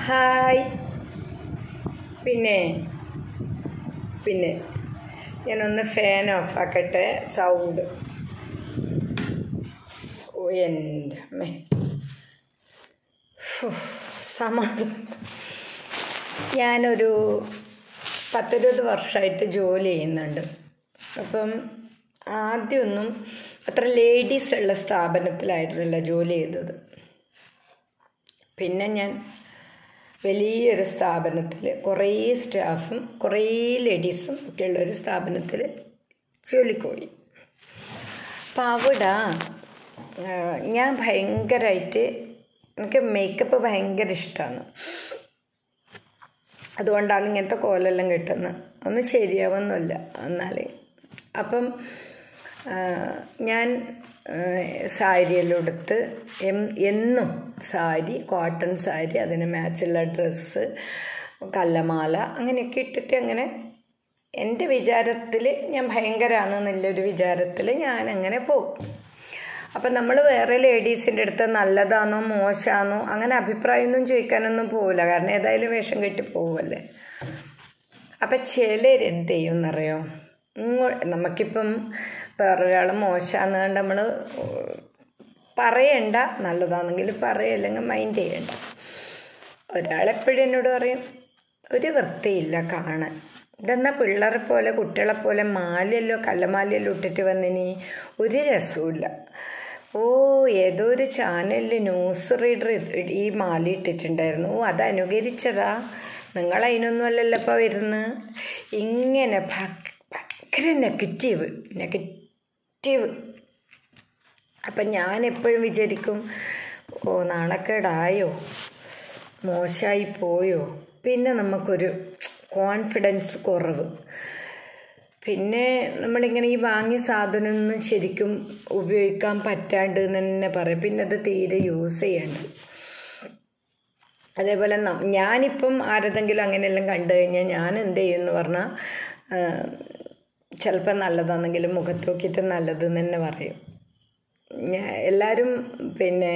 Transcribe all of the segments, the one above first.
hi പിന്നെ പിന്നെ ഞാനൊന്ന് ഫാൻ ഓഫ് ആക്കട്ടെ സൗണ്ട് ഓ എൻ്റെ അമ്മേ ഫു, സമാധാനം ഞാനൊരു പത്തിരുപത് വർഷമായിട്ട് ജോലി ചെയ്യുന്നുണ്ട് അപ്പം ആദ്യമൊന്നും അത്ര ലേഡീസ് ഉള്ള സ്ഥാപനത്തിലായിരുന്നില്ല ജോലി ചെയ്തത് പിന്നെ ഞാൻ വലിയൊരു സ്ഥാപനത്തിൽ കുറേ സ്റ്റാഫും കുറേ ലേഡീസും ഒക്കെ ഉള്ളൊരു സ്ഥാപനത്തിൽ ജോലിക്ക് പോയി അപ്പം അവിടെ ആ, ഞാൻ ഭയങ്കരമായിട്ട് എനിക്ക് മേക്കപ്പ് ഭയങ്കര ഇഷ്ടമാണ് അതുകൊണ്ടാണ് ഇങ്ങനത്തെ കോലെല്ലാം കിട്ടുന്നത് ഒന്നും ശരിയാവുന്നില്ല എന്നാലേ അപ്പം ആ, ഞാൻ ആ, സാരിയെല്ലാം ഉടുത്ത് എം- എന്നും സാരി കോട്ടൺ സാരി അതിന് മാച്ചുള്ള ഡ്രസ്സ് കല്ലമാല അങ്ങനെയൊക്കെ ഇട്ടിട്ട് അങ്ങനെ എൻ്റെ വിചാരത്തിൽ ഞാൻ ഭയങ്കരമാണെന്നുള്ളൊരു വിചാരത്തിൽ ഞാൻ അങ്ങനെ പോകും അപ്പം നമ്മൾ വേറെ ലേഡീസിൻ്റെ അടുത്ത് നല്ലതാണോ മോശമാണോ അങ്ങനെ അഭിപ്രായമൊന്നും ചോദിക്കാനൊന്നും പോവില്ല കാരണം ഏതായാലും വേഷം കെട്ടി പോവല്ലേ അപ്പം ചിലരെന്ത് ചെയ്യുമെന്നറിയോ ഇങ്ങോ നമുക്കിപ്പം വേറൊരാൾ മോശമാന്ന് കണ്ട് നമ്മൾ പറയണ്ട നല്ലതാണെങ്കിൽ പറയല്ലെങ്കിൽ മൈൻഡ് ചെയ്യണ്ട ഒരാളെപ്പോഴും എന്നോട് പറയും ഒരു വൃത്തിയില്ല കാണാൻ ഇതെന്നാ പിള്ളേരെ പോലെ കുട്ടികളെ പോലെ മാലയല്ലോ കല്ലമാലയല്ലോ ഇട്ടിട്ട് വന്നിനി ഒരു രസവുമില്ല ഓ ഏതോ ഒരു ചാനലിൽ ന്യൂസ് റീഡർ ഈ മാല ഇട്ടിട്ടുണ്ടായിരുന്നു ഓ അത് അനുകരിച്ചതാ നിങ്ങൾ അതിനൊന്നും അല്ലല്ലോ ഇപ്പോൾ വരുന്നത് ഇങ്ങനെ ഭ- ഭയങ്കര നെഗറ്റീവ് നെഗറ്റീവ് അപ്പം ഞാൻ എപ്പോഴും വിചാരിക്കും ഓ നാണക്കേടായോ മോശമായി പോയോ പിന്നെ നമുക്കൊരു കോൺഫിഡൻസ് കുറവ് പിന്നെ നമ്മളിങ്ങനെ ഈ വാങ്ങിയ സാധനമൊന്നും ശരിക്കും ഉപയോഗിക്കാൻ പറ്റാണ്ട് എന്ന് തന്നെ പറയും പിന്നെ അത് തീരെ യൂസ് ചെയ്യണ്ട അതേപോലെ നം- ഞാനിപ്പം ആരതെങ്കിലും അങ്ങനെയെല്ലാം കണ്ടു കഴിഞ്ഞാൽ ഞാൻ എന്ത് ചെയ്യുമെന്ന് പറഞ്ഞാൽ ചിലപ്പോൾ നല്ലതാണെങ്കിലും മുഖത്ത് നോക്കിയിട്ട് നല്ലതെന്ന് തന്നെ പറയും ഞാൻ എല്ലാവരും പിന്നെ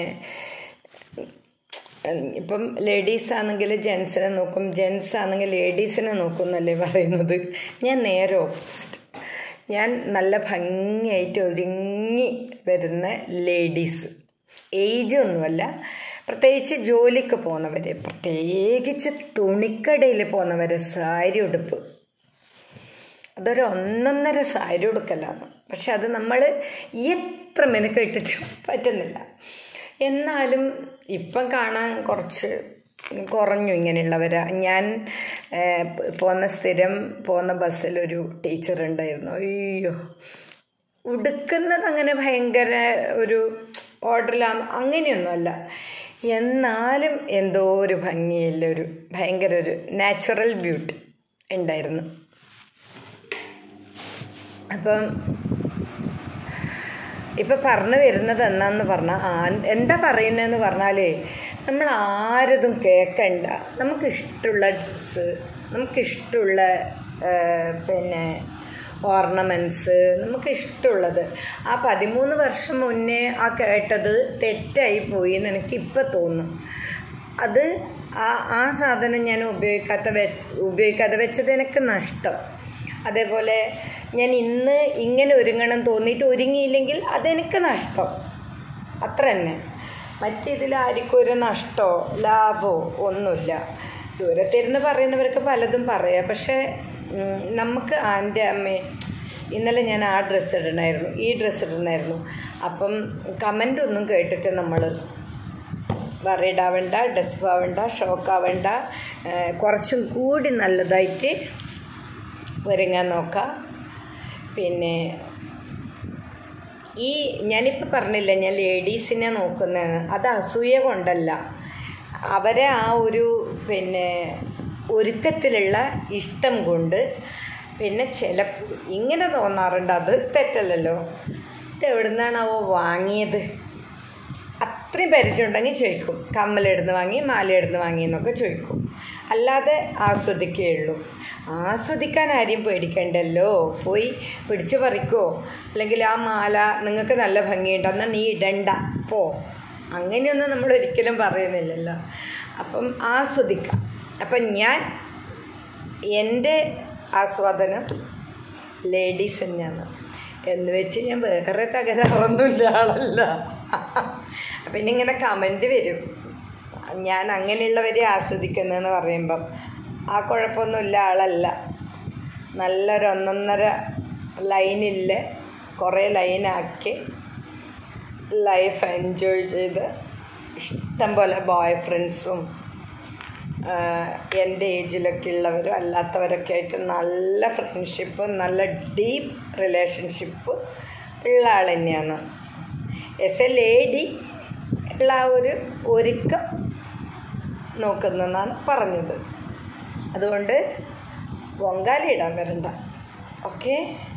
ഉം, ഇപ്പം ലേഡീസ് ആണെങ്കിൽ ജെൻസിനെ നോക്കും ജെൻസ് ആണെങ്കിൽ ലേഡീസിനെ നോക്കും എന്നല്ലേ പറയുന്നത് ഞാൻ നേരെ ഓപ്പോസിറ്റ് ഞാൻ നല്ല ഭംഗിയായിട്ട് ഒരുങ്ങി വരുന്ന ലേഡീസ് ഏജ് ഒന്നുമല്ല പ്രത്യേകിച്ച് ജോലിക്ക് പോകുന്നവരെ പ്രത്യേകിച്ച് തുണിക്കടയിൽ പോകുന്നവരെ സാരി ഉടുപ്പ് അതൊരു ഒന്നൊന്നര സാരി ഉടുക്കലാണ് പക്ഷെ അത് നമ്മൾ എത്ര മെനക്കെട്ടിട്ട് പറ്റുന്നില്ല എന്നാലും ഇപ്പം കാണാൻ കുറച്ച് കുറഞ്ഞു ഇങ്ങനെയുള്ളവരാ ഞാൻ ഏഹ്, പോകുന്ന സ്ഥിരം പോകുന്ന ബസ്സിലൊരു ടീച്ചർ ഉണ്ടായിരുന്നു അയ്യോ ഉടുക്കുന്നത് അങ്ങനെ ഭയങ്കര ഒരു ഓർഡറിലാണ് അങ്ങനെയൊന്നുമല്ല എന്നാലും എന്തോ ഒരു ഭംഗിയില്ല ഒരു ഭയങ്കര ഒരു നാച്ചുറൽ ബ്യൂട്ടി ഉണ്ടായിരുന്നു അപ്പം ഇപ്പൊ പറഞ്ഞു വരുന്നത് എന്നാന്ന് പറഞ്ഞാൽ ആ എന്താ പറയുന്നതെന്ന് പറഞ്ഞാലേ നമ്മൾ ആരതും കേൾക്കണ്ട നമുക്ക് ഇഷ്ടമുള്ള ഡ്രസ്സ് നമുക്ക് ഇഷ്ടമുള്ള പിന്നെ ഓർണമെൻറ്റ്സ് നമുക്ക് ഇഷ്ടമുള്ളത് ആ പതിമൂന്ന് വർഷം മുന്നേ ആ കേട്ടത് തെറ്റായി പോയി എന്ന് എനിക്ക് ഇപ്പം തോന്നുന്നു അത് ആ ആ സാധനം ഞാൻ ഉപയോഗിക്കാത്ത വെ ഉപയോഗിക്കാതെ വെച്ചത് എനിക്ക് നഷ്ടം അതേപോലെ ഞാൻ ഇന്ന് ഇങ്ങനെ ഒരുങ്ങണം തോന്നിയിട്ട് ഒരുങ്ങിയില്ലെങ്കിൽ അതെനിക്ക് നഷ്ടം അത്ര തന്നെ മറ്റേതിൽ ആർക്കും ഒരു നഷ്ടമോ ലാഭമോ ഒന്നുമില്ല ദൂരത്തിരുന്ന് പറയുന്നവർക്ക് പലതും പറയാം പക്ഷേ ഉം, നമുക്ക് ആൻ്റെ അമ്മേ ഇന്നലെ ഞാൻ ആ ഡ്രസ്സ് ഇടണമായിരുന്നു ഈ ഡ്രസ്സ് ഇടണമായിരുന്നു അപ്പം കമൻ്റ് ഒന്നും കേട്ടിട്ട് നമ്മൾ വറീഡ് ആവണ്ട ഡെസ്പ് ആവണ്ട ഷോക്ക് ആവണ്ട ഏഹ് കുറച്ചും കൂടി നല്ലതായിട്ട് ഒരുങ്ങാൻ നോക്കാം പിന്നെ ഈ ഞാനിപ്പോൾ പറഞ്ഞില്ല ഞാൻ ലേഡീസിനെ നോക്കുന്നതെന്ന് അത് അസൂയ കൊണ്ടല്ല അവരെ ആ ഒരു പിന്നെ ഒരുക്കത്തിലുള്ള ഇഷ്ടം കൊണ്ട് പിന്നെ ചില ഇങ്ങനെ തോന്നാറുണ്ട് അത് തെറ്റല്ലല്ലോ ഇത് എവിടുന്നാണാവോ വാങ്ങിയത് അത്രയും പരിചയമുണ്ടെങ്കിൽ ചോദിക്കും കമ്മലെടുന്ന് വാങ്ങി മാലയെടുന്ന് വാങ്ങി എന്നൊക്കെ ചോദിക്കും അല്ലാതെ ആസ്വദിക്കുകയുള്ളൂ ആസ്വദിക്കാൻ ആരെയും പേടിക്കണ്ടല്ലോ പോയി പിടിച്ചു പറിക്കോ അല്ലെങ്കിൽ ആ മാല നിങ്ങൾക്ക് നല്ല ഭംഗിയുണ്ട് എന്നാൽ നീ ഇടണ്ട പോ അങ്ങനെയൊന്നും നമ്മൾ ഒരിക്കലും പറയുന്നില്ലല്ലോ അപ്പം ആസ്വദിക്കാം അപ്പം ഞാൻ എൻ്റെ ആസ്വാദനം ലേഡീസ് തന്നെയാണ് എന്ന് വെച്ച് ഞാൻ വേറെ തകരാറൊന്നുമില്ല ആളല്ല പിന്നെ ഇങ്ങനെ കമൻറ്റ് വരും ഞാൻ അങ്ങനെയുള്ളവരെ ആസ്വദിക്കുന്നതെന്ന് പറയുമ്പം ആ കുഴപ്പമൊന്നുമില്ല ആളല്ല നല്ലൊരു ഒന്നൊന്നര ലൈനില്ല കുറേ ലൈനാക്കി ലൈഫ് എൻജോയ് ചെയ്ത് ഇഷ്ടം പോലെ ബോയ് ഫ്രണ്ട്സും എൻ്റെ ഏജിലൊക്കെ ഉള്ളവരും അല്ലാത്തവരൊക്കെ ആയിട്ട് നല്ല ഫ്രണ്ട്ഷിപ്പ് നല്ല ഡീപ്പ് റിലേഷൻഷിപ്പ് ഉള്ള ആൾ തന്നെയാണ് എസ് എ ലേഡി ഉള്ള ആ ഒരു ഒരുക്കം നോക്കുന്നതെന്നാണ് പറഞ്ഞത് അതുകൊണ്ട് പൊങ്കാലി ഇടാൻ വരണ്ട ഓക്കെ